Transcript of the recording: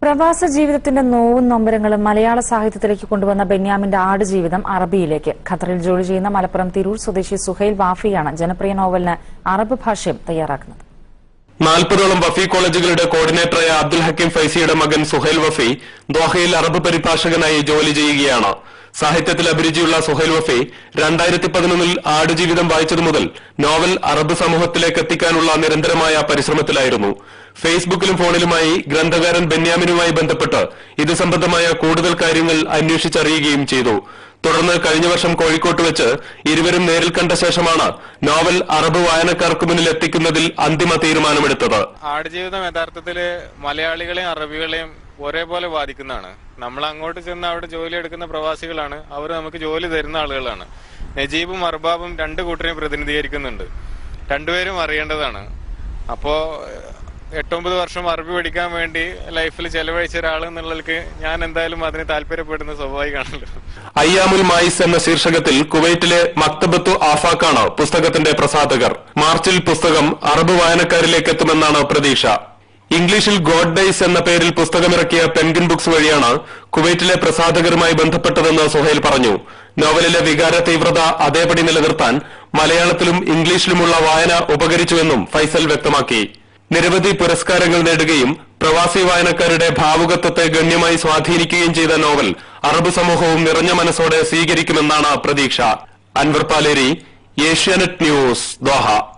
പ്രവാസ ജീവിതത്തിന്റെ നോവും നൊമ്പരങ്ങളും മലയാള സാഹിത്യത്തിലേക്ക് കൊണ്ടുവന്ന ബെന്യാമിന്റെ ആടുജീവിതം അറബിയിലേക്ക് ഖത്തറിൽ ജോലി ചെയ്യുന്ന മലപ്പുറം തിരൂർ സ്വദേശി സുഹൈൽ വാഫിയാണ് ജനപ്രിയ നോവലിന് അറബ് ഭാഷ്യം തയ്യാറാക്കുന്നത് നാൽപ്പതോളം വഫി കോളേജുകളുടെ കോർഡിനേറ്ററായ അബ്ദുൽ ഹക്കീം ഫൈസിയുടെ മകൻ സുഹൈൽ വഫി ദോഹയിൽ അറബ് പരിഭാഷകനായി ജോലി ചെയ്യുകയാണ് സാഹിത്യത്തിൽ അഭിരുചിയുള്ള സുഹൈൽ വഫി രണ്ടായിരത്തി പതിനൊന്നിൽ ആടുജീവിതം വായിച്ചതു മുതൽ നോവൽ അറബ് സമൂഹത്തിലേക്ക് എത്തിക്കാനുള്ള നിരന്തരമായ പരിശ്രമത്തിലായിരുന്നു ഫേസ്ബുക്കിലും ഫോണിലുമായി ഗ്രന്ഥകാരൻ ബെന്യാമിനുമായി ബന്ധപ്പെട്ട് ഇത് സംബന്ധമായ കൂടുതൽ കാര്യങ്ങൾ അന്വേഷിച്ചറിയുകയും ചെയ്തു തുടർന്ന് കഴിഞ്ഞ വർഷം കോഴിക്കോട്ട് വെച്ച് ഇരുവരും നേരിൽ കണ്ട ശേഷമാണ് നോവൽ അറബ് വായനക്കാർക്ക് മുന്നിൽ എത്തിക്കുന്നതിൽ അന്തിമ തീരുമാനമെടുത്തത് ആടുജീവിതം യഥാർത്ഥത്തില് മലയാളികളെയും അറബികളെയും ഒരേപോലെ ബാധിക്കുന്നതാണ് നമ്മൾ അങ്ങോട്ട് ചെന്ന് അവിടെ ജോലി എടുക്കുന്ന പ്രവാസികളാണ് അവർ നമുക്ക് ജോലി തരുന്ന ആളുകളാണ് നജീബും അർബാബും രണ്ട് കൂട്ടരെയും പ്രതിനിധീകരിക്കുന്നുണ്ട് രണ്ടുപേരും അറിയേണ്ടതാണ് അപ്പോ എട്ടൊമ്പത് വർഷം അറബി പഠിക്കാൻ വേണ്ടി ലൈഫിൽ ചെലവഴിച്ച ഒരാൾ എന്നുള്ളതിലേക്ക് ഞാൻ എന്തായാലും അതിന് താല്പര്യപ്പെടുന്ന സ്വാഭാവികമാണല്ലോ അയ്യാമുൽ മായിസ് എന്ന ശീർഷകത്തിൽ കുവൈറ്റിലെ മക്തബത്തു ആഫാക്കാണ് പുസ്തകത്തിന്റെ പ്രസാധകർ മാർച്ചിൽ പുസ്തകം അറബ് വായനക്കാരിലേക്ക് എത്തുമെന്നാണ് പ്രതീക്ഷ ഇംഗ്ലീഷിൽ ഗോഡ് ഡേയ്സ് എന്ന പേരിൽ പുസ്തകമിറക്കിയ പെൻഗിൻ ബുക്സ് വഴിയാണ് കുവൈറ്റിലെ പ്രസാധകരുമായി ബന്ധപ്പെട്ടതെന്ന് സുഹൈൽ പറഞ്ഞു നോവലിലെ വികാര തീവ്രത അതേപടി നിലനിർത്താൻ മലയാളത്തിലും ഇംഗ്ലീഷിലുമുള്ള വായന ഉപകരിച്ചുവെന്നും ഫൈസൽ വ്യക്തമാക്കി നിരവധി പുരസ്കാരങ്ങൾ നേടുകയും പ്രവാസി വായനക്കാരുടെ ഭാവുകത്വത്തെ ഗണ്യമായി സ്വാധീനിക്കുകയും ചെയ്ത നോവൽ അറബ് സമൂഹവും നിറഞ്ഞ മനസ്സോടെ സ്വീകരിക്കുമെന്നാണ് പ്രതീക്ഷ അൻവർ പാലേരി ഏഷ്യാനെറ്റ് ന്യൂസ് ദോഹ